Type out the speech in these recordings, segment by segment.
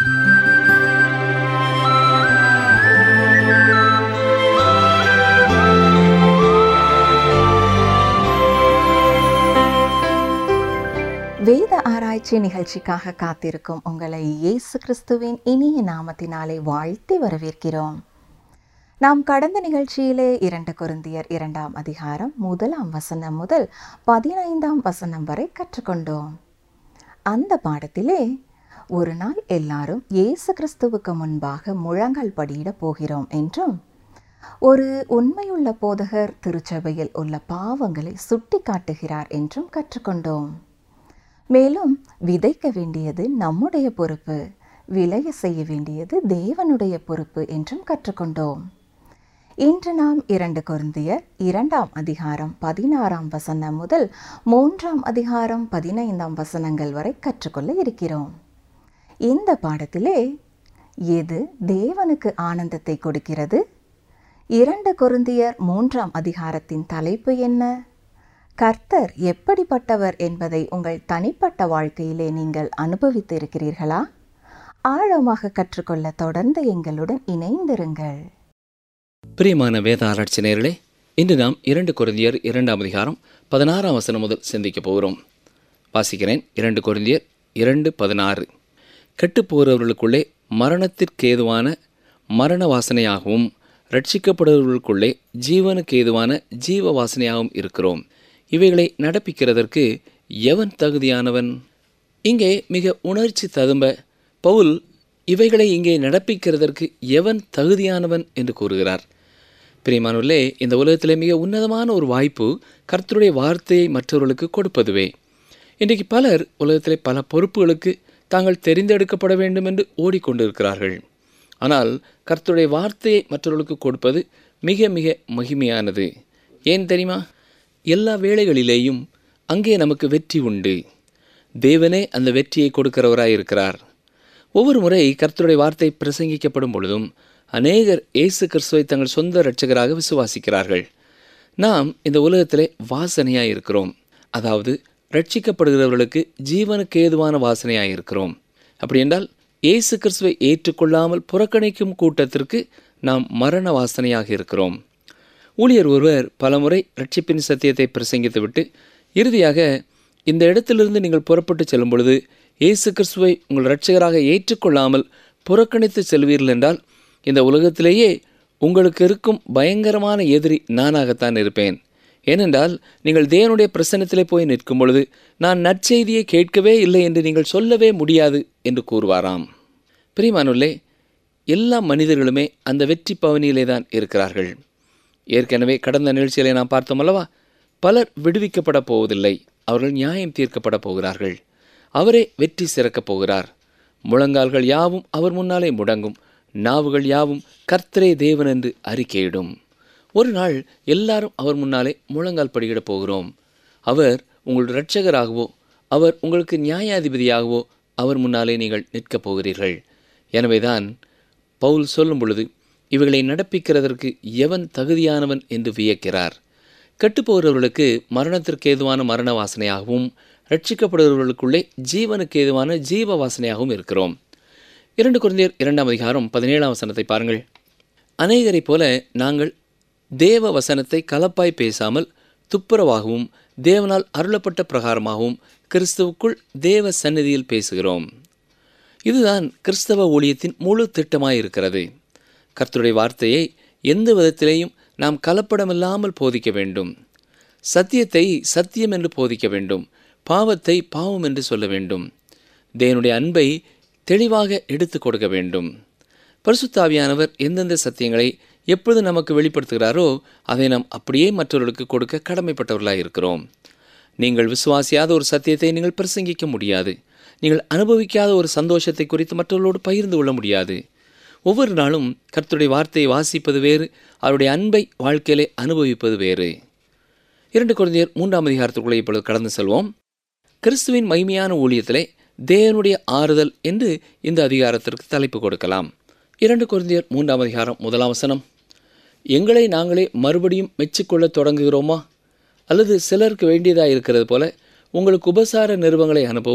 வேத ஆராய்ச்சி நிகழ்ச்சிக்காக காத்திருக்கும் உங்களை இயேசு கிறிஸ்துவின் இனிய நாமத்தினாலே வாழ்த்தி வரவேற்கிறோம் நாம் கடந்த நிகழ்ச்சியிலே இரண்டு கொருந்தியர் இரண்டாம் அதிகாரம் முதலாம் வசனம் முதல் பதினைந்தாம் வசனம் வரை கற்றுக்கொண்டோம் அந்த பாடத்திலே ஒரு நாள் எல்லாரும் இயேசு கிறிஸ்துவுக்கு முன்பாக முழங்கால் படியிட போகிறோம் என்றும் ஒரு உண்மையுள்ள போதகர் திருச்சபையில் உள்ள பாவங்களை சுட்டி காட்டுகிறார் என்றும் கற்றுக்கொண்டோம் மேலும் விதைக்க வேண்டியது நம்முடைய பொறுப்பு விளைய செய்ய வேண்டியது தேவனுடைய பொறுப்பு என்றும் கற்றுக்கொண்டோம் இன்று நாம் இரண்டு கொருந்தியர் இரண்டாம் அதிகாரம் பதினாறாம் வசனம் முதல் மூன்றாம் அதிகாரம் பதினைந்தாம் வசனங்கள் வரை கற்றுக்கொள்ள இருக்கிறோம் இந்த பாடத்திலே எது தேவனுக்கு ஆனந்தத்தை கொடுக்கிறது இரண்டு கொருந்தியர் மூன்றாம் அதிகாரத்தின் தலைப்பு என்ன கர்த்தர் எப்படிப்பட்டவர் என்பதை உங்கள் தனிப்பட்ட வாழ்க்கையிலே நீங்கள் அனுபவித்து இருக்கிறீர்களா ஆழமாக கற்றுக்கொள்ள தொடர்ந்து எங்களுடன் இணைந்திருங்கள் பிரியமான வேத ஆராய்ச்சி நேயர்களே இன்று நாம் இரண்டு கொரிந்தியர் இரண்டாம் அதிகாரம் பதினாறாம் வசனம் முதல் சிந்திக்கப் போகிறோம் வாசிக்கிறேன் இரண்டு கொரிந்தியர் இரண்டு பதினாறு கெட்டுப்போகிறவர்களுக்குள்ளே மரணத்திற்கு ஏதுவான மரண வாசனையாகவும் ரட்சிக்கப்படுபவர்களுக்குள்ளே ஜீவனுக்கு ஏதுவான ஜீவ வாசனையாகவும் இருக்கிறோம் இவைகளை நடப்பிக்கிறதற்கு எவன் தகுதியானவன் இங்கே மிக உணர்ச்சி ததும்ப பவுல் இவைகளை இங்கே நடப்பிக்கிறதற்கு எவன் தகுதியானவன் என்று கூறுகிறார் பிரியமானவர்களே இந்த உலகத்திலே மிக உன்னதமான ஒரு வாய்ப்பு கர்த்தருடைய வார்த்தையை மற்றவர்களுக்கு கொடுப்பதுவே இன்றைக்கு பலர் உலகத்திலே பல பொறுப்புகளுக்கு தாங்கள் தெரிந்தெடுக்கப்பட வேண்டும் என்று ஓடிக்கொண்டிருக்கிறார்கள் ஆனால் கர்த்தருடைய வார்த்தையை மற்றவர்களுக்கு கொடுப்பது மிக மிக மகிமையானது ஏன் தெரியுமா எல்லா வேளைகளிலேயும் அங்கே நமக்கு வெற்றி உண்டு தேவனே அந்த வெற்றியை கொடுக்கிறவராய் இருக்கிறார் ஒவ்வொரு முறை கர்த்தருடைய வார்த்தை பிரசங்கிக்கப்படும் பொழுதும் அநேகர் இயேசு கிறிஸ்துவை தங்கள் சொந்த இரட்சகராக விசுவாசிக்கிறார்கள் நாம் இந்த உலகத்திலே வாசனையாய் இருக்கிறோம் அதாவது ரட்சிக்கப்படுகிறவர்களுக்கு ஜீவனுக்கு ஏதுவான வாசனையாய் இருக்கிறோம் அப்படி என்றால் இயேசு கிறிஸ்துவை ஏற்றுக்கொள்ளாமல் புறக்கணிக்கும் கூட்டத்திற்கு நாம் மரண வாசனையாக இருக்கிறோம் ஊழியர் ஒருவர் பலமுறை ரட்சிப்பின் சத்தியத்தை பிரசங்கித்துவிட்டு இறுதியாக இந்த இடத்திலிருந்து நீங்கள் புறப்பட்டு செல்லும் பொழுது இயேசு கிறிஸ்துவை உங்கள் இரட்சகராக ஏற்றுக்கொள்ளாமல் புறக்கணித்து செல்வீர்கள் என்றால் இந்த உலகத்திலேயே உங்களுக்கு இருக்கும் பயங்கரமான எதிரி நானாகத்தான் இருப்பேன் ஏனென்றால் நீங்கள் தேவனுடைய பிரசன்னத்திலே போய் நிற்கும் பொழுது நான் நற்செய்தியை கேட்கவே இல்லை என்று நீங்கள் சொல்லவே முடியாது என்று கூறுவாராம் பிரியமானுள்ளே எல்லா மனிதர்களுமே அந்த வெற்றி பவனியிலே தான் இருக்கிறார்கள் ஏற்கனவே கடந்த நிகழ்ச்சியிலே நாம் பார்த்தோம் அல்லவா பலர் விடுவிக்கப்பட போவதில்லை அவர்கள் நியாயம் தீர்க்கப்பட போகிறார்கள் அவரே வெற்றி சிறக்கப் போகிறார் முழங்கால்கள் யாவும் அவர் முன்னாலே முடங்கும் நாவுகள் யாவும் கர்த்தரே தேவன் என்று அறிக்கையிடும் ஒரு நாள் எல்லாரும் அவர் முன்னாலே முழங்கால் படியிடப் போகிறோம் அவர் உங்கள் இரட்சகராகவோ அவர் உங்களுக்கு நியாயாதிபதியாகவோ அவர் முன்னாலே நீங்கள் நிற்கப் போகிறீர்கள் எனவேதான் பவுல் சொல்லும் பொழுது இவைகளை நடப்பிக்கிறதற்கு எவன் தகுதியானவன் என்று வியக்கிறார் கெட்டுப்போகிறவர்களுக்கு மரணத்திற்கு ஏதுவான மரண வாசனையாகவும் ரட்சிக்கப்படுகிறவர்களுக்குள்ளே ஜீவனுக்கு ஏதுவான ஜீவ வாசனையாகவும் இருக்கிறோம் இரண்டு குழந்தையர் இரண்டாம் அதிகாரம் பதினேழாம் வசனத்தை பாருங்கள் அநேகரைப் போல நாங்கள் தேவ வசனத்தை கலப்பாய் பேசாமல் துப்புரவாகவும் தேவனால் அருளப்பட்ட பிரகாரமாகவும் கிறிஸ்துவுக்குள் தேவ சந்நிதியில் பேசுகிறோம் இதுதான் கிறிஸ்தவ ஊழியத்தின் முழு திட்டமாய் இருக்கிறது கர்த்தருடைய வார்த்தையை எந்த விதத்திலேயும் நாம் கலப்படமில்லாமல் போதிக்க வேண்டும் சத்தியத்தை சத்தியம் என்று போதிக்க வேண்டும் பாவத்தை பாவம் என்று சொல்ல வேண்டும் தேவனுடைய அன்பை தெளிவாக எடுத்து கொடுக்க வேண்டும் பரிசுத்தாவியானவர் எந்தெந்த சத்தியங்களை எப்பொழுது நமக்கு வெளிப்படுத்துகிறாரோ அதை நாம் அப்படியே மற்றவர்களுக்கு கொடுக்க கடமைப்பட்டவர்களாக இருக்கிறோம் நீங்கள் விசுவாசியாத ஒரு சத்தியத்தை நீங்கள் பிரசங்கிக்க முடியாது நீங்கள் அனுபவிக்காத ஒரு சந்தோஷத்தை குறித்து மற்றவர்களோடு பகிர்ந்து கொள்ள முடியாது ஒவ்வொரு நாளும் கர்த்தருடைய வார்த்தையை வாசிப்பது வேறு அவருடைய அன்பை வாழ்க்கையிலே அனுபவிப்பது வேறு இரண்டு குழந்தையர் மூன்றாம் அதிகாரத்துக்குள்ளே இப்பொழுது கடந்து செல்வோம் கிறிஸ்துவின் மகிமையான ஊழியத்திலே தேவனுடைய ஆறுதல் என்று இந்த அதிகாரத்திற்கு தலைப்பு கொடுக்கலாம் இரண்டு குழந்தையர் மூன்றாம் அதிகாரம் முதலாம் வசனம் எங்களை நாங்களே மறுபடியும் மெச்சிக்கொள்ளத் தொடங்குகிறோமா அல்லது சிலருக்கு வேண்டியதாக இருக்கிறது போல உங்களுக்கு உபசார நிறுவங்களை அனுப்பவும்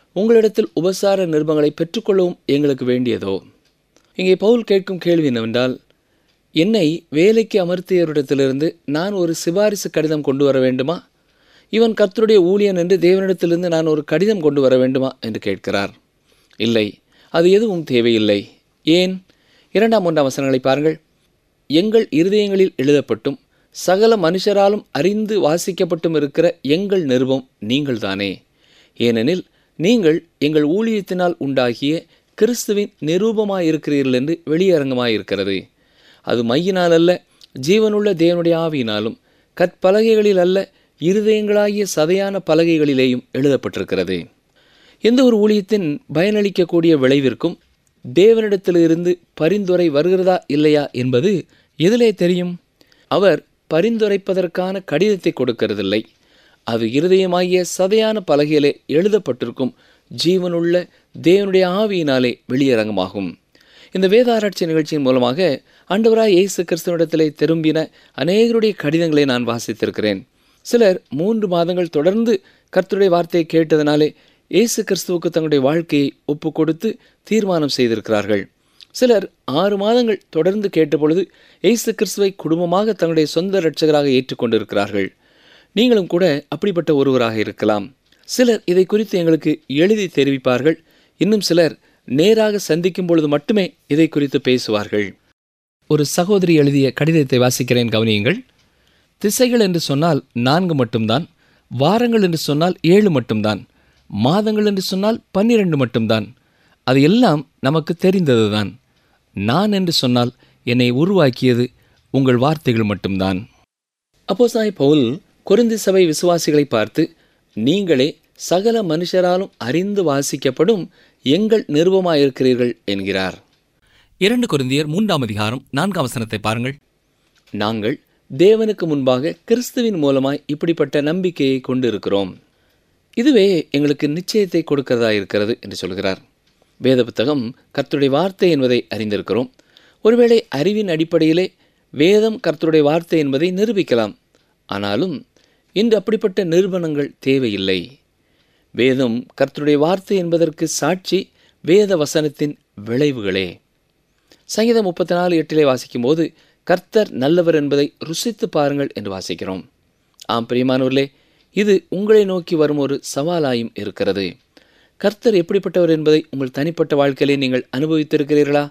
உங்களிடத்தில் உபசார நிருபங்களை பெற்றுக்கொள்ளவும் எங்களுக்கு வேண்டியதோ இங்கே பவுல் கேட்கும் கேள்வி என்னவென்றால் என்னை வேலைக்கு அமர்த்தியவரிடத்திலிருந்து நான் ஒரு சிபாரிசு கடிதம் கொண்டு வர வேண்டுமா இவன் கர்த்தருடைய ஊழியன் என்று தேவனிடத்திலிருந்து நான் ஒரு கடிதம் கொண்டு வர வேண்டுமா என்று கேட்கிறார் இல்லை அது எதுவும் தேவையில்லை ஏன் இரண்டாம் ஒன்றாம் வசனங்களை பாருங்கள் எங்கள் இருதயங்களில் எழுதப்பட்டும் சகல மனுஷராலும் அறிந்து வாசிக்கப்பட்டும் இருக்கிற எங்கள் நிருபம் நீங்கள்தானே ஏனெனில் நீங்கள் எங்கள் ஊழியத்தினால் உண்டாகிய கிறிஸ்துவின் நிரூபமாயிருக்கிறீர்கள் என்று வெளியரங்கமாயிருக்கிறது அது மையினால் அல்ல ஜீவனுள்ள தேவனுடைய ஆவியினாலும் கற்பலகைகளில் அல்ல இருதயங்களாகிய சதையான பலகைகளிலேயும் எழுதப்பட்டிருக்கிறது எந்த ஒரு ஊழியத்தின் பயனளிக்கக்கூடிய விளைவிற்கும் தேவனிடத்திலிருந்து பரிந்துரை வருகிறதா இல்லையா என்பது எதிலே தெரியும் அவர் பரிந்துரைப்பதற்கான கடிதத்தை கொடுக்கிறதில்லை அது இருதயமாகிய சதையான பலகையிலே எழுதப்பட்டிருக்கும் ஜீவனுள்ள தேவனுடைய ஆவியினாலே வெளியரங்கமாகும் இந்த வேதாராய்ச்சி நிகழ்ச்சியின் மூலமாக ஆண்டவராய் இயேசு கிறிஸ்துவனிடத்திலே திரும்பின அநேகருடைய கடிதங்களை நான் வாசித்திருக்கிறேன் சிலர் மூன்று மாதங்கள் தொடர்ந்து கர்த்தருடைய வார்த்தையை கேட்டதனாலே இயேசு கிறிஸ்துவுக்கு தங்களுடைய வாழ்க்கையை ஒப்பு கொடுத்து தீர்மானம் செய்திருக்கிறார்கள் சிலர் ஆறு மாதங்கள் தொடர்ந்து கேட்டபொழுது இயேசு கிறிஸ்துவை குடும்பமாக தங்களுடைய சொந்த இரட்சகராக ஏற்றுக்கொண்டிருக்கிறார்கள் நீங்களும் கூட அப்படிப்பட்ட ஒருவராக இருக்கலாம் சிலர் இதை குறித்து எங்களுக்கு எழுதி தெரிவிப்பார்கள் இன்னும் சிலர் நேராக சந்திக்கும் பொழுது மட்டுமே இதை குறித்து பேசுவார்கள் ஒரு சகோதரி எழுதிய கடிதத்தை வாசிக்கிறேன் கவனியுங்கள் திசைகள் என்று சொன்னால் நான்கு மட்டும்தான் வாரங்கள் என்று சொன்னால் ஏழு மட்டும்தான் மாதங்கள் என்று சொன்னால் பன்னிரண்டு மட்டும்தான் அது எல்லாம் நமக்கு தெரிந்ததுதான் நான் என்று சொன்னால் என்னை உருவாக்கியது உங்கள் வார்த்தைகள் மட்டும்தான் அப்போ சாய் பவுல் கொரிந்தி சபை விசுவாசிகளை பார்த்து நீங்களே சகல மனுஷராலும் அறிந்து வாசிக்கப்படும் எங்கள் நிருபமாயிருக்கிறீர்கள் என்கிறார் இரண்டு கொரிந்தியர் மூன்றாம் அதிகாரம் நான்காம் வசனத்தை பாருங்கள் நாங்கள் தேவனுக்கு முன்பாக கிறிஸ்துவின் மூலமாய் இப்படிப்பட்ட நம்பிக்கையை கொண்டு இருக்கிறோம் இதுவே எங்களுக்கு நிச்சயத்தை கொடுக்கிறதா இருக்கிறது என்று சொல்கிறார் வேத புத்தகம் கர்த்தருடைய வார்த்தை என்பதை அறிந்திருக்கிறோம் ஒருவேளை அறிவின் அடிப்படையிலே வேதம் கர்த்தருடைய வார்த்தை என்பதை நிரூபிக்கலாம் ஆனாலும் இன்று அப்படிப்பட்ட நிரூபணங்கள் தேவையில்லை வேதம் கர்த்தருடைய வார்த்தை என்பதற்கு சாட்சி வேத வசனத்தின் விளைவுகளே சங்கீதம் முப்பத்தி நாலு எட்டிலே வாசிக்கும்போது கர்த்தர் நல்லவர் என்பதை ருசித்து பாருங்கள் என்று வாசிக்கிறோம் ஆம் பிரியமானவர்களே இது உங்களை நோக்கி வரும் ஒரு சவாலாயும் இருக்கிறது கர்த்தர் எப்படிப்பட்டவர் என்பதை உங்கள் தனிப்பட்ட வாழ்க்கையிலே நீங்கள் அனுபவித்திருக்கிறீர்களா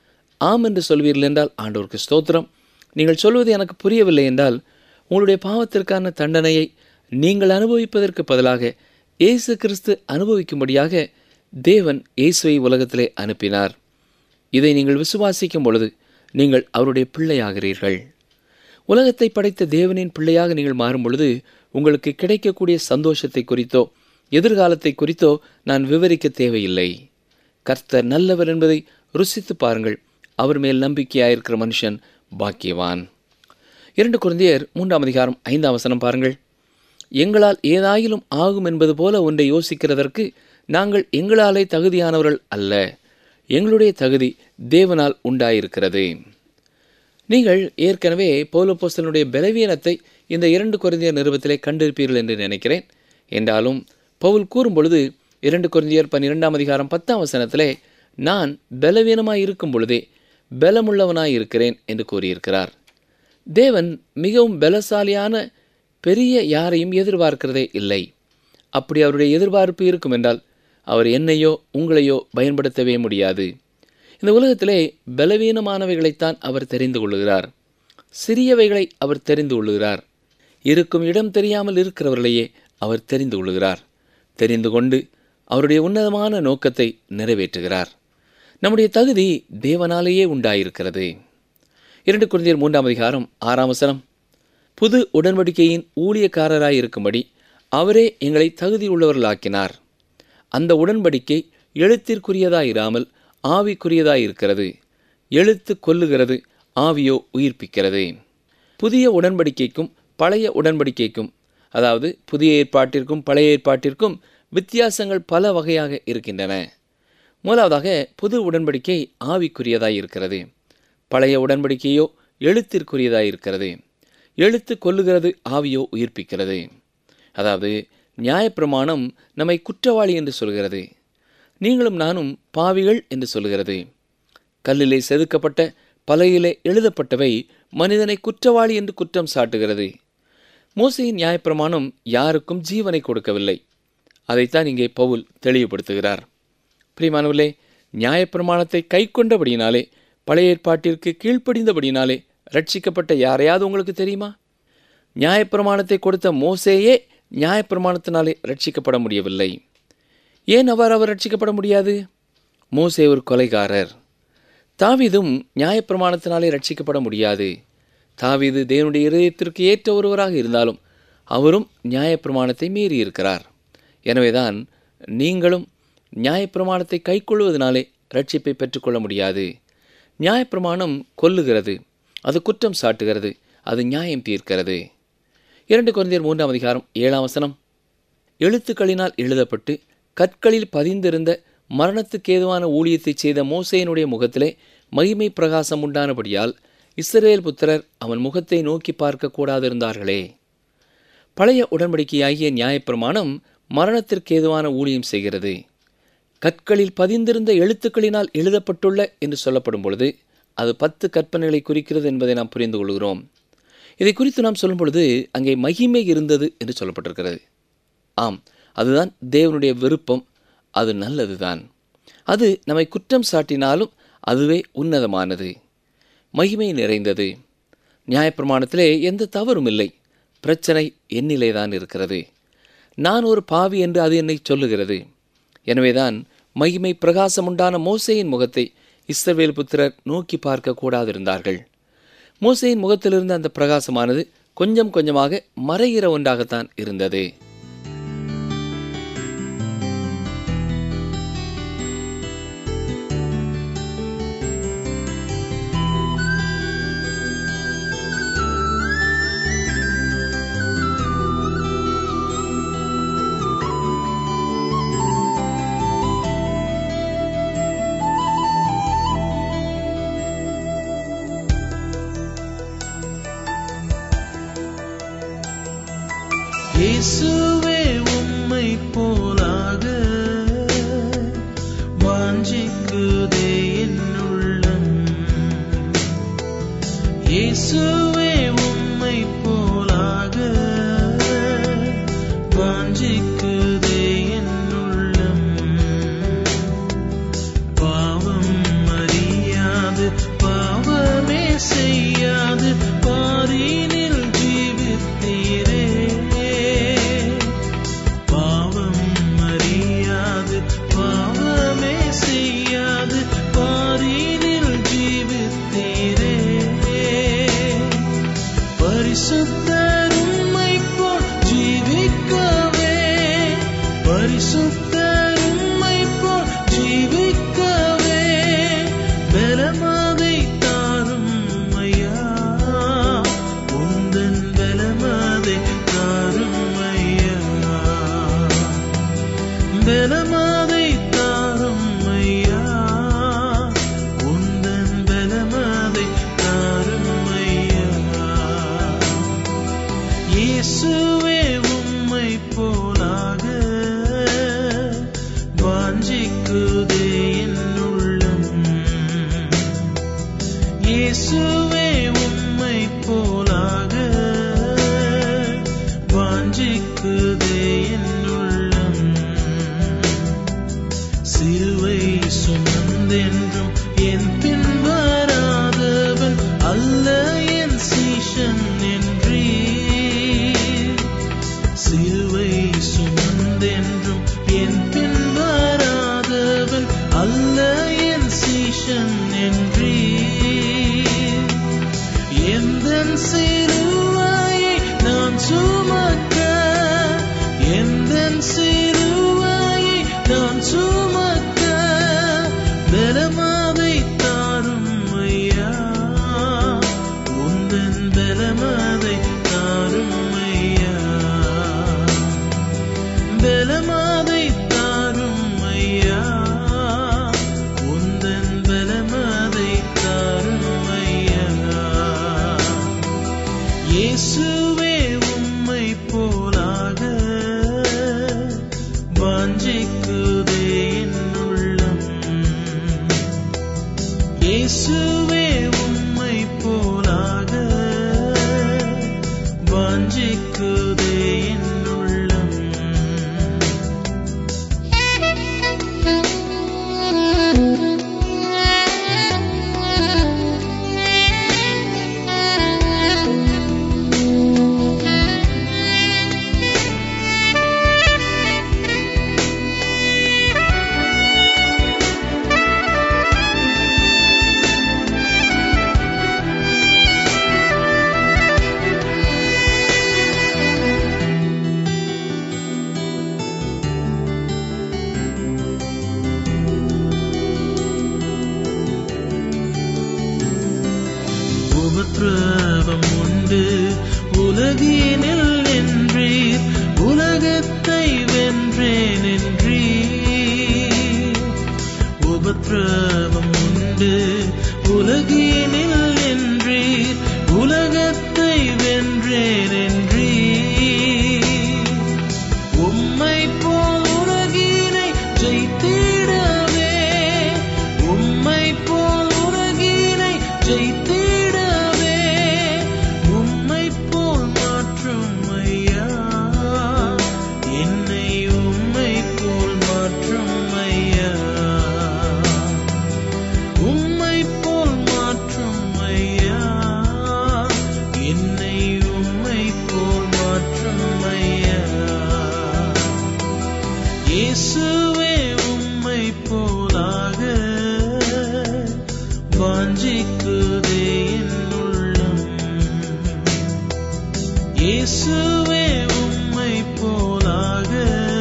ஆம் என்று சொல்வீர்கள் என்றால் ஆண்டவருக்கு ஸ்தோத்திரம் நீங்கள் சொல்வது எனக்கு புரியவில்லை என்றால் உங்களுடைய பாவத்திற்கான தண்டனையை நீங்கள் அனுபவிப்பதற்கு பதிலாக இயேசு கிறிஸ்து அனுபவிக்கும்படியாக தேவன் இயேசுவை உலகத்திலே அனுப்பினார் இதை நீங்கள் விசுவாசிக்கும் பொழுது நீங்கள் அவருடைய பிள்ளையாகிறீர்கள் உலகத்தை படைத்த தேவனின் பிள்ளையாக நீங்கள் மாறும் பொழுது உங்களுக்கு கிடைக்கக்கூடிய சந்தோஷத்தை குறித்தோ எதிர்காலத்தை குறித்தோ நான் விவரிக்க தேவையில்லை கர்த்தர் நல்லவர் என்பதை ருசித்து பாருங்கள் அவர் மேல் நம்பிக்கையாயிருக்கிற மனுஷன் பாக்கியவான் இரண்டு குழந்தையர் மூன்றாம் அதிகாரம் ஐந்தாம் வசனம் பாருங்கள் எங்களால் ஏதாயிலும் ஆகும் என்பது போல ஒன்றை யோசிக்கிறதற்கு நாங்கள் எங்களாலே தகுதியானவர்கள் அல்ல எங்களுடைய தகுதி தேவனால் உண்டாயிருக்கிறது நீங்கள் ஏற்கனவே பௌலப்போஸ்தலனுடைய பலவீனத்தை இந்த இரண்டு குறைந்தியர் நிருபத்திலே கண்டிருப்பீர்கள் என்று நினைக்கிறேன் என்றாலும் பவுல் கூறும் பொழுது இரண்டு குறைந்தியர் பன்னிரெண்டாம் அதிகாரம் பத்தாம் வசனத்திலே நான் பலவீனமாய் இருக்கும் பொழுதே பலமுள்ளவனாய் இருக்கிறேன் என்று கூறியிருக்கிறார் தேவன் மிகவும் பலசாலியான பெரிய யாரையும் எதிர்பார்க்கிறதே இல்லை அப்படி அவருடைய எதிர்பார்ப்பு இருக்கும் என்றால் அவர் என்னையோ உங்களையோ பயன்படுத்தவே முடியாது இந்த உலகத்திலே பலவீனமானவைகளைத்தான் அவர் தெரிந்து கொள்ளுகிறார் சிறியவைகளை அவர் தெரிந்து கொள்ளுகிறார் இருக்கும் இடம் தெரியாமல் இருக்கிறவர்களையே அவர் தெரிந்து கொள்ளுகிறார் தெரிந்து கொண்டு அவருடைய உன்னதமான நோக்கத்தை நிறைவேற்றுகிறார் நம்முடைய தகுதி தேவனாலேயே உண்டாயிருக்கிறது இரண்டு குழந்தையர் மூன்றாம் அதிகாரம் ஆறாம் வசனம் புது உடன்படிக்கையின் ஊழியக்காரராய் இருக்கும்படி அவரே எங்களை தகுதி உள்ளவர்களாக்கினார் அந்த உடன்படிக்கை எழுத்திற்குரியதாயிராமல் ஆவிக்குரியதாயிருக்கிறது எழுத்து கொல்லுகிறது ஆவியோ உயிர்ப்பிக்கிறது புதிய உடன்படிக்கைக்கும் பழைய உடன்படிக்கைக்கும் அதாவது புதிய ஏற்பாட்டிற்கும் பழைய ஏற்பாட்டிற்கும் வித்தியாசங்கள் பல வகையாக இருக்கின்றன முதலாவதாக புது உடன்படிக்கை ஆவிக்குரியதாய் இருக்கிறது பழைய உடன்படிக்கையோ எழுத்திற்குரியதாய் இருக்கிறது எழுத்து கொல்லுகிறது ஆவியோ உயிர்ப்பிக்கிறது அதாவது நியாயப்பிரமாணம் நம்மை குற்றவாளி என்று சொல்கிறது நீங்களும் நானும் பாவிகள் என்று சொல்கிறது கல்லிலே செதுக்கப்பட்ட பலகையிலே எழுதப்பட்டவை மனிதனை குற்றவாளி என்று குற்றம் சாட்டுகிறது மோசையின் நியாயப்பிரமாணம் யாருக்கும் ஜீவனை கொடுக்கவில்லை அதைத்தான் இங்கே பவுல் தெளிவுபடுத்துகிறார் பிரியமானவர்களே நியாயப்பிரமாணத்தை கை கொண்டபடியினாலே பழைய ஏற்பாட்டிற்கு கீழ்ப்படிந்தபடியினாலே ரட்சிக்கப்பட்ட யாரையாவது உங்களுக்கு தெரியுமா நியாயப்பிரமாணத்தை கொடுத்த மோசேயே நியாயப்பிரமாணத்தினாலே ரட்சிக்கப்பட முடியவில்லை ஏன் அவர் அவர் ரட்சிக்கப்பட முடியாது மோசே ஒரு கொலைகாரர் தாவீதும் நியாயப்பிரமாணத்தினாலே ரட்சிக்கப்பட முடியாது தாவீது தேவனுடைய இருதயத்திற்கு ஏற்ற ஒருவராக இருந்தாலும் அவரும் நியாயப்பிரமாணத்தை மீறி இருக்கிறார் எனவேதான் நீங்களும் நியாயப்பிரமாணத்தை கைக்கொள்வதனாலே ரட்சிப்பை பெற்றுக்கொள்ள முடியாது நியாயப்பிரமாணம் கொல்லுகிறது அது குற்றம் சாட்டுகிறது அது நியாயம் தீர்க்கிறது இரண்டு குழந்தையர் மூன்றாம் அதிகாரம் ஏழாம் வசனம் எழுத்துக்களினால் எழுதப்பட்டு கற்களில் பதிந்திருந்த மரணத்துக்கு ஏதுவான ஊழியத்தை செய்த மோசையனுடைய முகத்திலே மகிமை பிரகாசம் உண்டானபடியால் இஸ்ரேல் புத்திரர் அவன் முகத்தை நோக்கி பார்க்க கூடாதிருந்தார்களே பழைய உடன்படிக்கையாகிய நியாயப்பிரமாணம் மரணத்திற்கு ஏதுவான ஊழியம் செய்கிறது கற்களில் பதிந்திருந்த எழுத்துக்களினால் எழுதப்பட்டுள்ள என்று சொல்லப்படும் பொழுது அது பத்து கற்பனைகளை குறிக்கிறது என்பதை நாம் புரிந்து கொள்கிறோம் இதை குறித்து நாம் சொல்லும் பொழுது அங்கே மகிமை இருந்தது என்று சொல்லப்பட்டிருக்கிறது ஆம் அதுதான் தேவனுடைய விருப்பம் அது நல்லதுதான் அது நம்மை குற்றம் சாட்டினாலும் அதுவே உன்னதமானது மகிமை நிறைந்தது நியாயப்பிரமாணத்திலே எந்த தவறும் இல்லை பிரச்சனை என்னிலே தான் இருக்கிறது நான் ஒரு பாவி என்று அது என்னை சொல்லுகிறது எனவேதான் மகிமை பிரகாசமுண்டான மோசையின் முகத்தை இஸ்ரவேல் புத்திரர் நோக்கி பார்க்க கூடாதிருந்தார்கள் மோசையின் முகத்திலிருந்த அந்த பிரகாசமானது கொஞ்சம் கொஞ்சமாக மறைகிற ஒன்றாகத்தான் இருந்தது இயேசுவே உம்மை போலாக வாஞ்சிக்குதே என் உள்ளம் இயேசுவே உம்மை போலாக வாஞ்சிக்குதே என் உள்ளம் பாவம் அறியாது பாவமே செய்யாது பாரினில் ஜீவித்தீரே பாவம் அறியாது பாவமே செய்யாது பாரினில் ஜீவித்தீரே பரிசுத்தர் உம்மை போல் ஜீவிக்கவே பரிசுத்தர் உம்மை போல் ஜீவிக்கவே பலமதை தாரும் ஐயா உந்தன் பலமதை தாரும் ஐயா பலமதை தாரும் ஐயா உந்தன் பலமதை தாரும் ஐயா இயேசுவே உம்மை போலாக வாஞ்சிக்குதே என் உள்ளம் இயேசுவே உம்மை போலாக வாஞ்சிக்குதே என் உள்ளம் சிலுவை சுமந்தென்றும் என் பின் வராதவன் அல்ல என் சீஷன் என்றே சிலுவை சுமந்தென்றும் என் பின் வராதவன் அல்ல என் சீஷன் என்றே எந்தன் சிலுவையை நான் சுமக்க எந்தன் சிலுவையை நான் சுமக்க பலமாவை தாரும் ஐயா உந்தன் பலமாதை தாரும் ஐயா பலமாதை தாரும் ஐயா உந்தன் பலமா இயேசுவே உம்மை போலாக வாஞ்சிக்குதே என் உள்ளம் உபத்திரவம் உண்டு உலகினில் நின்றீர் உலகத்தை வென்றேன் என்றீர் உபத்திரவம் உண்டு உலகினில் நின்றீர் உலகத்தை வென்றேன் என்றீர் உம்மை போல் உலகினை ஜெயித்திடவே உம்மை போல் உலகினை ஜெயித்திடவே உம்மை போல் மாற்றும் ஐயா என்னை உம்மை போல் மாற்றும் ஐயா உம்மை போல் மாற்றும் ஐயா என்னை உம்மை போல் மாற்றும் ஐயா இயேசுவே உம்மை போலாக வாஞ்சிக்குதே என் உள்ளம் இயேசுவே உம்மை போலாக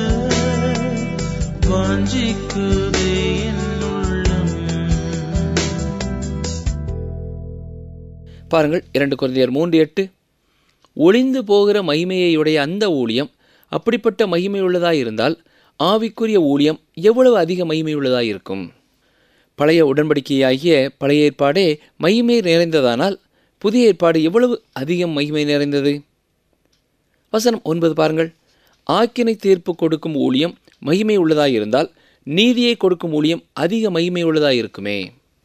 வாஞ்சிக்குதே என் உள்ளம் பாருங்கள் இரண்டு குழந்தையர் மூன்று எட்டு ஒளிந்து போகிற மகிமையுடைய அந்த ஊழியம் அப்படிப்பட்ட மகிமையுள்ளதாய் இருந்தால் ஆவிக்குரிய ஊழியம் எவ்வளவு அதிக மகிமையுள்ளதாய் இருக்கும் பழைய உடன்படிக்கையாகிய பழைய ஏற்பாடே மகிமை நிறைந்ததானால் புதிய ஏற்பாடு எவ்வளவு அதிகம் மகிமை நிறைந்தது வசனம் ஒன்பது பாருங்கள் ஆக்கினை தீர்ப்பு கொடுக்கும் ஊழியம் மகிமை உள்ளதாய் இருந்தால் நீதியை கொடுக்கும் ஊழியம் அதிக மகிமை உள்ளதாய் இருக்குமே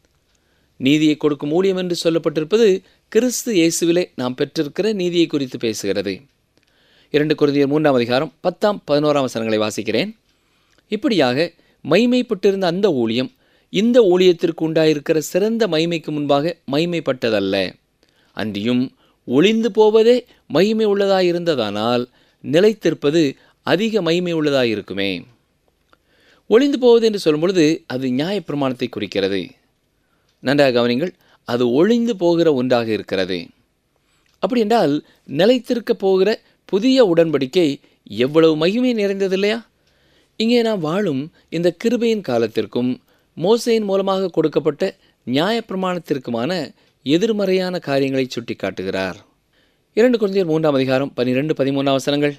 நீதியை கொடுக்கும் ஊழியம் என்று சொல்லப்பட்டிருப்பது கிறிஸ்து இயேசுவிலே நாம் பெற்றிருக்கிற நீதியை குறித்து பேசுகிறது இரண்டு குருதியர் மூன்றாம் அதிகாரம் பத்தாம் பதினோராம் வசனங்களை வாசிக்கிறேன் இப்படியாக மைமைப்பட்டிருந்த அந்த ஊழியம் இந்த ஊழியத்திற்கு உண்டாயிருக்கிற சிறந்த மைமைக்கு முன்பாக மைமைப்பட்டதல்ல அன்றியும் ஒளிந்து போவதே மகிமை உள்ளதாயிருந்ததானால் நிலைத்திருப்பது அதிக மகிமை உள்ளதாயிருக்குமே ஒளிந்து போவது என்று சொல்லும் பொழுது அது நியாயப்பிரமாணத்தை குறிக்கிறது நன்றாக கவனிங்கள் அது ஒளிந்து போகிற ஒன்றாக இருக்கிறது அப்படி என்றால் நிலைத்திருக்க போகிற புதிய உடன்படிக்கை எவ்வளவு மகிமை நிறைந்தது இல்லையா இங்கே நாம் வாழும் இந்த கிருபையின் காலத்திற்கும் மோசையின் மூலமாக கொடுக்கப்பட்ட நியாயப்பிரமாணத்திற்குமான எதிர்மறையான காரியங்களை சுட்டிக்காட்டுகிறார் இரண்டு குழந்தையர் மூன்றாம் அதிகாரம் பன்னிரெண்டு பதிமூணாம் வசனங்கள்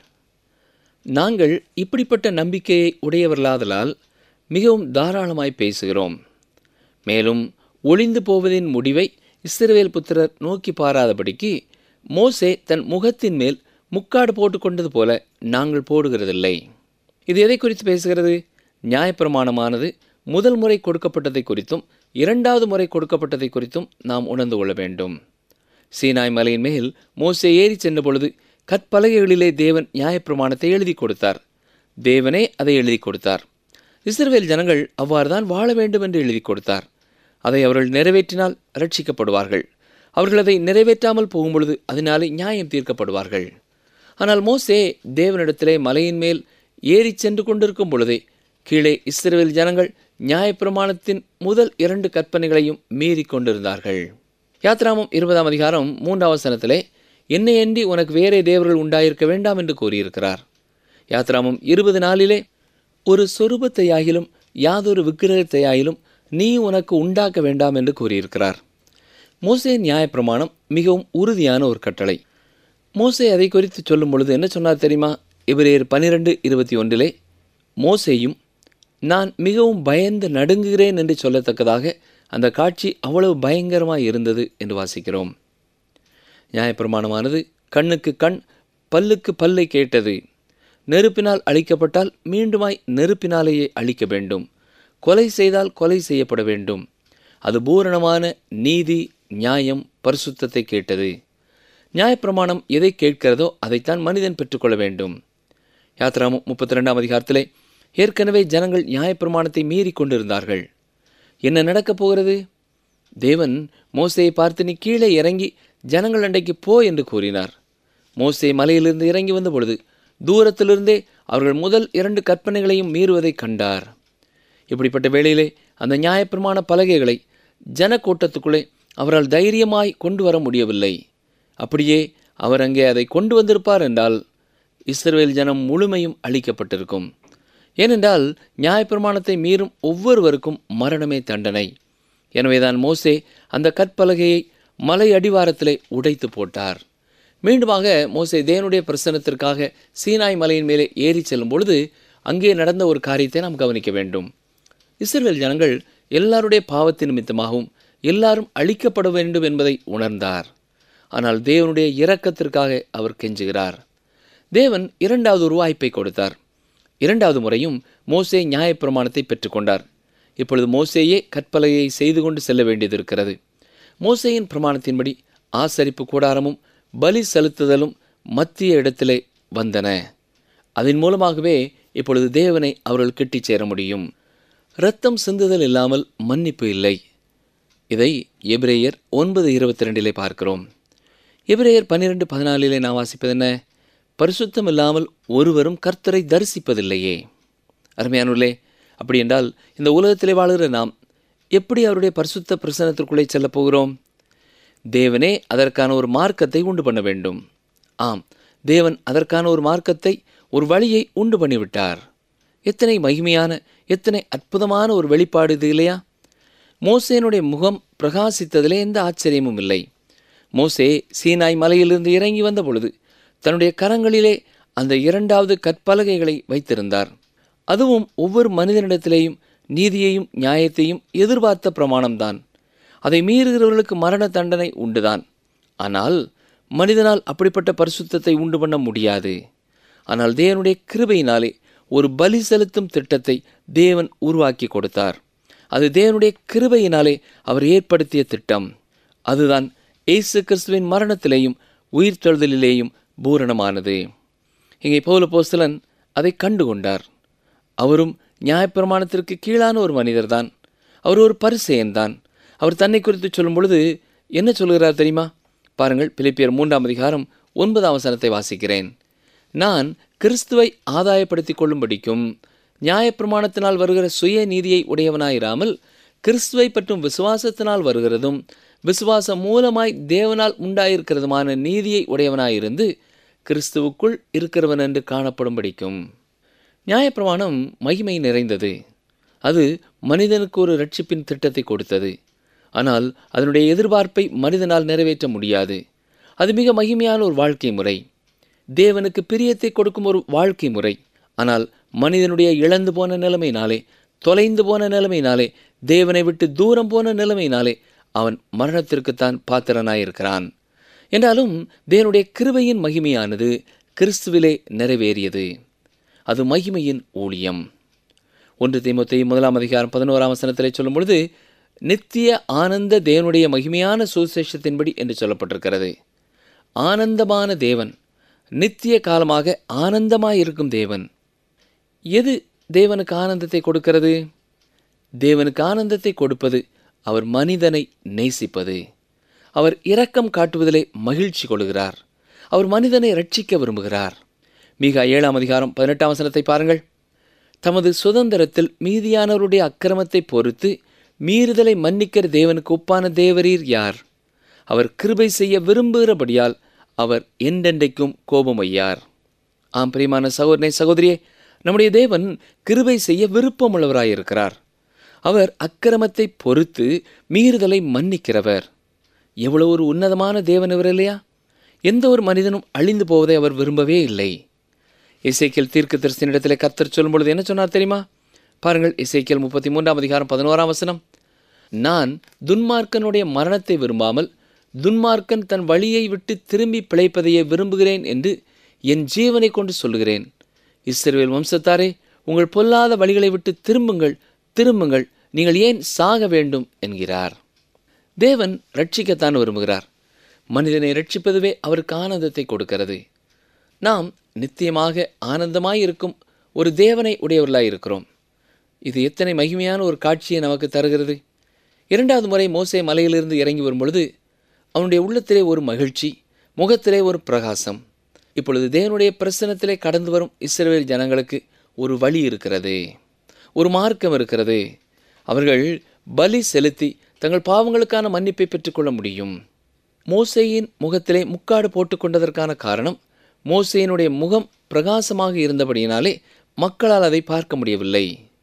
நாங்கள் இப்படிப்பட்ட நம்பிக்கையை உடையவர்களாதலால் மிகவும் தாராளமாய் பேசுகிறோம் மேலும் ஒளிந்து போவதின் முடிவை இஸ்ரவேல் புத்திரர் நோக்கி பாராதபடிக்கு மோசே தன் முகத்தின் மேல் முக்காடு போட்டுக்கொண்டது போல நாங்கள் போடுகிறதில்லை இது எதை குறித்து பேசுகிறது நியாயப்பிரமாணமானது முதல் முறை கொடுக்கப்பட்டதை குறித்தும் இரண்டாவது முறை கொடுக்கப்பட்டதை குறித்தும் நாம் உணர்ந்து கொள்ள வேண்டும் சீனாய் மலையின் மேல் மோசே ஏறி சென்ற பொழுது கற்பலகைகளிலே தேவன் நியாயப்பிரமாணத்தை எழுதி கொடுத்தார் தேவனே அதை எழுதி கொடுத்தார் இஸ்ரவேல் ஜனங்கள் அவ்வாறுதான் வாழ வேண்டும் என்று எழுதி கொடுத்தார் அதை அவர்கள் நிறைவேற்றினால் ரட்சிக்கப்படுவார்கள் அவர்கள் அதை நிறைவேற்றாமல் போகும்பொழுது அதனாலே நியாயம் தீர்க்கப்படுவார்கள் ஆனால் மோசே தேவனிடத்திலே மலையின் மேல் ஏறிச் சென்று கொண்டிருக்கும் பொழுதே கீழே இஸ்ரவேல் ஜனங்கள் நியாயப்பிரமாணத்தின் முதல் இரண்டு கற்பனைகளையும் மீறி கொண்டிருந்தார்கள் யாத்ராமம் இருபதாம் அதிகாரம் மூன்றாம் வசனத்திலே என்னையன்றி உனக்கு வேறே தேவர்கள் உண்டாயிருக்க வேண்டாம் என்று கூறியிருக்கிறார் யாத்ராமம் இருபது நாளிலே ஒரு சொரூபத்தையாகிலும் யாதொரு விக்கிரகத்தையாயிலும் நீ உனக்கு உண்டாக்க வேண்டாம் என்று கூறியிருக்கிறார் மோசே நியாயப்பிரமாணம் மிகவும் உறுதியான ஒரு கட்டளை மோசே அதை குறித்து சொல்லும் பொழுது என்ன சொன்னார் தெரியுமா இவரேர் பனிரெண்டு இருபத்தி ஒன்றிலே மோசேயும் நான் மிகவும் பயந்து நடுங்குகிறேன் என்று சொல்லத்தக்கதாக அந்த காட்சி அவ்வளவு பயங்கரமாய் இருந்தது என்று வாசிக்கிறோம் நியாயப்பிரமாணமானது கண்ணுக்கு கண் பல்லுக்கு பல்லை கேட்டது நெருப்பினால் அழிக்கப்பட்டால் மீண்டுமாய் நெருப்பினாலேயே அழிக்க வேண்டும் கொலை செய்தால் கொலை செய்யப்பட வேண்டும் அது பூரணமான நீதி நியாயம் பரிசுத்தத்தை கேட்டது நியாயப்பிரமாணம் எதை கேட்கிறதோ அதைத்தான் மனிதன் பெற்றுக்கொள்ள வேண்டும் யாத்ராமம் முப்பத்தி ரெண்டாம் அதிகாரத்திலே ஏற்கனவே ஜனங்கள் நியாயப்பிரமாணத்தை மீறி கொண்டிருந்தார்கள் என்ன நடக்கப் போகிறது தேவன் மோசையை பார்த்து நீ கீழே இறங்கி ஜனங்கள் அண்டைக்கு போ என்று கூறினார் மோசே மலையிலிருந்து இறங்கி வந்த பொழுது தூரத்திலிருந்தே அவர்கள் முதல் இரண்டு கற்பனைகளையும் மீறுவதை கண்டார் இப்படிப்பட்ட வேளையிலே அந்த நியாயப்பிரமாண பலகைகளை ஜனக்கூட்டத்துக்குள்ளே அவரால் தைரியமாய் கொண்டு வர முடியவில்லை அப்படியே அவர் அங்கே அதை கொண்டு வந்திருப்பார் என்றால் இஸ்ரவேல் ஜனம் முழுமையும் அழிக்கப்பட்டிருக்கும் ஏனென்றால் நியாயப்பிரமாணத்தை மீறும் ஒவ்வொருவருக்கும் மரணமே தண்டனை எனவேதான் மோசே அந்த கற்பலகையை மலை அடிவாரத்திலே உடைத்து போட்டார் மீண்டுமாக மோசே தேவனுடைய பிரசனத்திற்காக சீனாய் மலையின் மேலே ஏறி செல்லும் பொழுது அங்கே நடந்த ஒரு காரியத்தை நாம் கவனிக்க வேண்டும் இஸ்ரவேல் ஜனங்கள் எல்லாருடைய பாவத்தின் நிமித்தமாகவும் எல்லாரும் அழிக்கப்பட வேண்டும் என்பதை உணர்ந்தார் ஆனால் தேவனுடைய இரக்கத்திற்காக அவர் கெஞ்சுகிறார் தேவன் இரண்டாவது ஒரு வாய்ப்பை கொடுத்தார் இரண்டாவது முறையும் மோசே நியாயப்பிரமாணத்தை பெற்றுக்கொண்டார் இப்பொழுது மோசேயே கற்பலையை செய்து கொண்டு செல்ல வேண்டியது இருக்கிறது மோசேயின் பிரமாணத்தின்படி ஆசரிப்பு கூடாரமும் பலி செலுத்துதலும் மத்திய இடத்திலே வந்தன அதன் மூலமாகவே இப்பொழுது தேவனை அவர்கள் கிட்டிச் சேர முடியும் இரத்தம் சிந்துதல் இல்லாமல் மன்னிப்பு இல்லை இதை எபிரேயர் ஒன்பது இருபத்தி ரெண்டிலே பார்க்கிறோம் எபிரேயர் பன்னிரெண்டு பதினாலிலே நான் வாசிப்பது என்ன பரிசுத்தம் இல்லாமல் ஒருவரும் கர்த்தரை தரிசிப்பதில்லையே அருமையானுள்ளே அப்படி என்றால் இந்த உலகத்திலே வாழுகிற நாம் எப்படி அவருடைய பரிசுத்த பிரசனத்திற்குள்ளே செல்லப் போகிறோம் தேவனே அதற்கான ஒரு மார்க்கத்தை உண்டு பண்ண வேண்டும் ஆம் தேவன் அதற்கான ஒரு மார்க்கத்தை ஒரு வழியை உண்டு பண்ணிவிட்டார் எத்தனை மகிமையான எத்தனை அற்புதமான ஒரு வெளிப்பாடு இது இல்லையா மோசேனுடைய முகம் பிரகாசித்ததிலே எந்த ஆச்சரியமும் இல்லை மோசே சீனாய் மலையிலிருந்து இறங்கி வந்த பொழுது தன்னுடைய கரங்களிலே அந்த இரண்டாவது கற்பலகைகளை வைத்திருந்தார் அதுவும் ஒவ்வொரு மனிதனிடத்திலேயும் நீதியையும் நியாயத்தையும் எதிர்பார்த்த பிரமாணம்தான் அதை மீறுகிறவர்களுக்கு மரண தண்டனை உண்டுதான் ஆனால் மனிதனால் அப்படிப்பட்ட பரிசுத்தத்தை உண்டு பண்ண முடியாது ஆனால் தேவனுடைய கிருபையினாலே ஒரு பலி செலுத்தும் திட்டத்தை தேவன் உருவாக்கி கொடுத்தார் அது தேவனுடைய கிருபையினாலே அவர் ஏற்படுத்திய திட்டம் அதுதான் இயேசு கிறிஸ்துவின் மரணத்திலேயும் உயிர்த்தெழுதலிலேயும் பூரணமானது இங்கே பௌல போஸ்தலன் அதை கண்டுகொண்டார் அவரும் நியாயப்பிரமாணத்திற்கு கீழான ஒரு மனிதர்தான் அவர் ஒரு பரிசெயன்தான் அவர் தன்னை குறித்து சொல்லும் பொழுது என்ன சொல்கிறார் தெரியுமா பாருங்கள் பிலிப்பியர் மூன்றாம் அதிகாரம் ஒன்பதாம் வசனத்தை வாசிக்கிறேன் நான் கிறிஸ்துவை ஆதாயப்படுத்திக் கொள்ளும்படிக்கும் நியாயப்பிரமாணத்தினால் வருகிற சுய நீதியை உடையவனாயிராமல் கிறிஸ்துவை பற்றும் விசுவாசத்தினால் வருகிறதும் விசுவாசம் மூலமாய் தேவனால் உண்டாயிருக்கிறதுமான நீதியை உடையவனாயிருந்து கிறிஸ்துவுக்குள் இருக்கிறவன் என்று காணப்படும்படிக்கும் நியாயப்பிரமாணம் மகிமை நிறைந்தது அது மனிதனுக்கு ஒரு ரட்சிப்பின் திட்டத்தை கொடுத்தது ஆனால் அதனுடைய எதிர்பார்ப்பை மனிதனால் நிறைவேற்ற முடியாது அது மிக மகிமையான ஒரு வாழ்க்கை முறை தேவனுக்கு பிரியத்தை கொடுக்கும் ஒரு வாழ்க்கை முறை ஆனால் மனிதனுடைய இழந்து போன நிலைமையினாலே தொலைந்து போன நிலைமையினாலே தேவனை விட்டு தூரம் போன நிலைமையினாலே அவன் மரணத்திற்குத்தான் பாத்திரனாயிருக்கிறான் என்றாலும் தேவனுடைய கிருபையின் மகிமையானது கிறிஸ்துவிலே நிறைவேறியது அது மகிமையின் ஊழியம் ஒன்று தீமத்தை முதலாம் அதிகாரம் பதினோராம் வசனத்திலே சொல்லும் பொழுது நித்திய ஆனந்த தேவனுடைய மகிமையான சுசேஷத்தின்படி என்று சொல்லப்பட்டிருக்கிறது ஆனந்தமான தேவன் நித்திய காலமாக ஆனந்தமாயிருக்கும் தேவன் எது தேவனுக்கு ஆனந்தத்தை கொடுக்கிறது தேவனுக்கு ஆனந்தத்தை கொடுப்பது அவர் மனிதனை நேசிப்பது அவர் இரக்கம் காட்டுவதிலே மகிழ்ச்சி கொள்கிறார் அவர் மனிதனை ரட்சிக்க விரும்புகிறார் மிக ஏழாம் அதிகாரம் பதினெட்டாம் வசனத்தை பாருங்கள் தமது சுதந்திரத்தில் மீதியானவருடைய அக்கிரமத்தை பொறுத்து மீறுதலை மன்னிக்கிற தேவனுக்கு ஒப்பான தேவரீர் யார் அவர் கிருபை செய்ய விரும்புகிறபடியால் அவர் என்றென்றைக்கும் கோபமையார் ஆம் பிரியமான சகோதரனை சகோதரியே நம்முடைய தேவன் கிருபை செய்ய விருப்பமுள்ளவராயிருக்கிறார் அவர் அக்கிரமத்தை பொறுத்து மீறுதலை மன்னிக்கிறவர் எவ்வளவு ஒரு உன்னதமான தேவன் இவர் இல்லையா எந்த ஒரு மனிதனும் அழிந்து போவதை அவர் விரும்பவே இல்லை இசைக்கியல் தீர்க்க தரிசனிடத்திலே கத்தர் சொல்லும் பொழுது என்ன சொன்னார் தெரியுமா பாருங்கள் இசைக்கியல் முப்பத்தி மூன்றாம் அதிகாரம் பதினோராம் வசனம் நான் துன்மார்க்கனுடைய மரணத்தை விரும்பாமல் துன்மார்க்கன் தன் வழியை விட்டு திரும்பி பிழைப்பதையே விரும்புகிறேன் என்று என் ஜீவனை கொண்டு சொல்லுகிறேன் இஸ்ரவேல் வம்சத்தாரே உங்கள் பொல்லாத வழிகளை விட்டு திரும்புங்கள் திரும்புங்கள் நீங்கள் ஏன் சாக வேண்டும் என்கிறார் தேவன் ரட்சிக்கத்தான் விரும்புகிறார் மனிதனை ரட்சிப்பதுவே அவருக்கு ஆனந்தத்தை கொடுக்கிறது நாம் நித்தியமாக ஆனந்தமாய் இருக்கும் ஒரு தேவனை உடையவர்களாய் இருக்கிறோம் இது எத்தனை மகிமையான ஒரு காட்சியை நமக்கு தருகிறது இரண்டாவது முறை மோசே மலையிலிருந்து இறங்கி வரும் பொழுது அவனுடைய உள்ளத்திலே ஒரு மகிழ்ச்சி முகத்திலே ஒரு பிரகாசம் இப்பொழுது தேவனுடைய பிரசனத்திலே கடந்து வரும் இஸ்ரவேல் ஜனங்களுக்கு ஒரு வழி இருக்கிறது ஒரு மார்க்கம் இருக்கிறது அவர்கள் பலி செலுத்தி தங்கள் பாவங்களுக்கான மன்னிப்பை பெற்றுக்கொள்ள முடியும் மோசேயின் முகத்திலே முக்காடு போட்டுக்கொண்டதற்கான காரணம் மோசேயினுடைய முகம் பிரகாசமாக இருந்தபடியினாலே மக்களால் அதை பார்க்க முடியவில்லை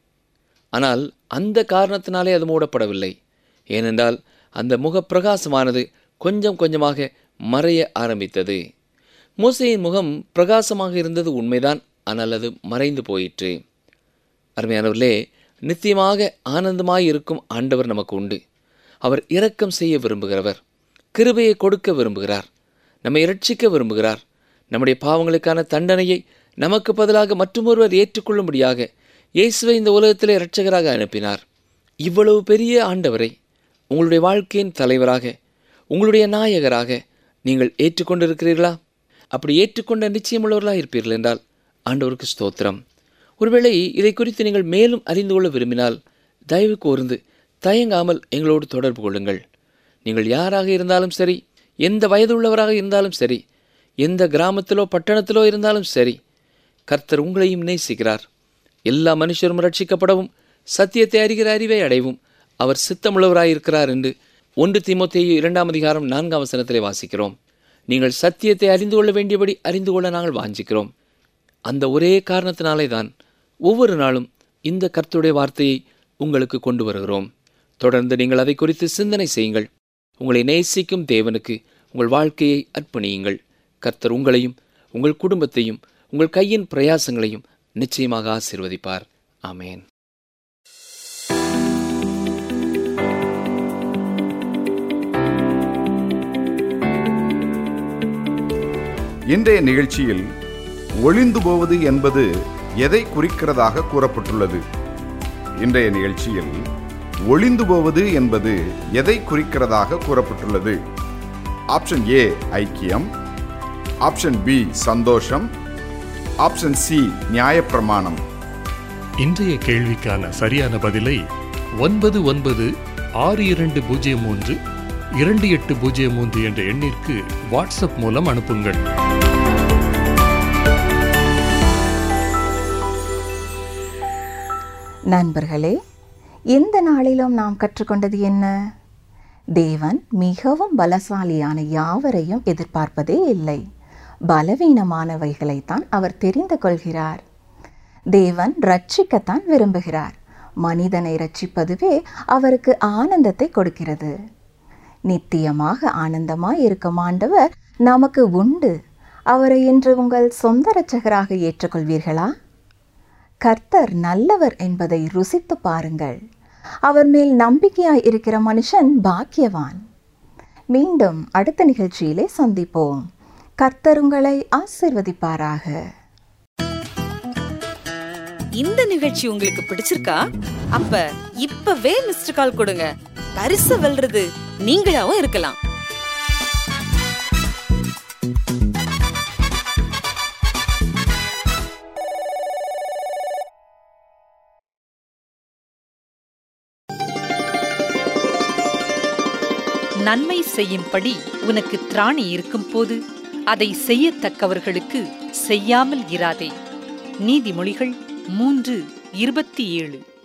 ஆனால் அந்த காரணத்தினாலே அது மூடப்படவில்லை ஏனென்றால் அந்த முகப்பிரகாசமானது கொஞ்சம் கொஞ்சமாக மறைய ஆரம்பித்தது மோசையின் முகம் பிரகாசமாக இருந்தது உண்மைதான் ஆனால் அது மறைந்து போயிற்று அருமையானவர்களே நித்தியமாக ஆனந்தமாய் இருக்கும் ஆண்டவர் நமக்கு உண்டு அவர் இரக்கம் செய்ய விரும்புகிறவர் கிருபையை கொடுக்க விரும்புகிறார் நம்மை இரட்சிக்க விரும்புகிறார் நம்முடைய பாவங்களுக்கான தண்டனையை நமக்கு பதிலாக மற்றொருவர் ஏற்றுக்கொள்ளும்படியாக இயேசுவை இந்த உலகத்திலே இரட்சகராக அனுப்பினார் இவ்வளவு பெரிய ஆண்டவரை உங்களுடைய வாழ்க்கையின் தலைவராக உங்களுடைய நாயகராக நீங்கள் ஏற்றுக்கொண்டிருக்கிறீர்களா அப்படி ஏற்றுக்கொண்ட நிச்சயமுள்ளவர்களாக இருப்பீர்கள் என்றால் ஆண்டவருக்கு ஸ்தோத்திரம் ஒருவேளை இதை குறித்து நீங்கள் மேலும் அறிந்து கொள்ள விரும்பினால் தயவு கூர்ந்து தயங்காமல் எங்களோடு தொடர்பு கொள்ளுங்கள் நீங்கள் யாராக இருந்தாலும் சரி எந்த வயதுள்ளவராக இருந்தாலும் சரி எந்த கிராமத்திலோ பட்டணத்திலோ இருந்தாலும் சரி கர்த்தர் உங்களையும் நேசிக்கிறார் எல்லா மனுஷரும் ரட்சிக்கப்படவும் சத்தியத்தை அறிகிற அறிவை அடைவும் அவர் சித்தமுள்ளவராயிருக்கிறார் என்று ஒன்று தீமோத்தேயு இரண்டாம் அதிகாரம் நான்காம் வசனத்திலே வாசிக்கிறோம் நீங்கள் சத்தியத்தை அறிந்து கொள்ள வேண்டியபடி அறிந்து கொள்ள நாங்கள் வாஞ்சிக்கிறோம் அந்த ஒரே காரணத்தினாலே தான் ஒவ்வொரு நாளும் இந்த கர்த்தருடைய வார்த்தையை உங்களுக்கு கொண்டு வருகிறோம் தொடர்ந்து நீங்கள் அதை குறித்து சிந்தனை செய்யுங்கள் உங்களை நேசிக்கும் தேவனுக்கு உங்கள் வாழ்க்கையை அர்ப்பணியுங்கள் கர்த்தர் உங்களையும் உங்கள் குடும்பத்தையும் உங்கள் கையின் பிரயாசங்களையும் நிச்சயமாக ஆசீர்வதிப்பார் ஆமேன் இன்றைய நிகழ்ச்சியில் ஒளிந்து போவது என்பது எதை குறிக்கிறதாக கூறப்பட்டுள்ளது இன்றைய நிகழ்ச்சியில் ஒளிந்து போவது என்பது எதை குறிக்கிறதாக கூறப்பட்டுள்ளது ஆப்ஷன் ஏ ஐக்கியம் ஆப்ஷன் பி சந்தோஷம் ஆப்ஷன் சி நியாயப்பிரமாணம் இன்றைய கேள்விக்கான சரியான பதிலை ஒன்பது ஒன்பது ஆறு இரண்டு பூஜ்ஜியம் மூன்று இரண்டு எட்டு பூஜ்ஜியம் மூன்று என்ற எண்ணிற்கு வாட்ஸ்அப் மூலம் அனுப்புங்கள் நண்பர்களே இந்த நாளிலும் நாம் கற்றுக்கொண்டது என்ன தேவன் மிகவும் பலசாலியான யாவரையும் எதிர்பார்ப்பதே இல்லை பலவீனமானவைகளைத்தான் அவர் தெரிந்து கொள்கிறார் தேவன் ரட்சிக்கத்தான் விரும்புகிறார் மனிதனை ரட்சிப்பதுவே அவருக்கு ஆனந்தத்தை கொடுக்கிறது நித்தியமாக ஆனந்தமாய் இருக்கும் ஆண்டவர் நமக்கு உண்டு அவரை இன்று உங்கள் சொந்த இரட்சகராக ஏற்றுக்கொள்வீர்களா கர்த்தர் நல்லவர் என்பதை ருசித்து பாருங்கள் அவர் மேல் நம்பிக்கையாய் இருக்கிற மனுஷன் பாக்கியவான் மீண்டும் அடுத்த நிகழ்ச்சியிலே சந்திப்போம் கர்த்தர் உங்களை ஆசிர்வதிப்பாராக இந்த நிகழ்ச்சி உங்களுக்கு பிடிச்சிருக்கா அப்ப இப்பவே மிஸ்டர் கால் கொடுங்க பரிசு வெல்றது நீங்களாவும் இருக்கலாம் நன்மை செய்யும்படி உனக்கு திராணி இருக்கும் போது அதை செய்யத்தக்கவர்களுக்கு செய்யாமல் இராதே நீதிமொழிகள் மூன்று இருபத்தி ஏழு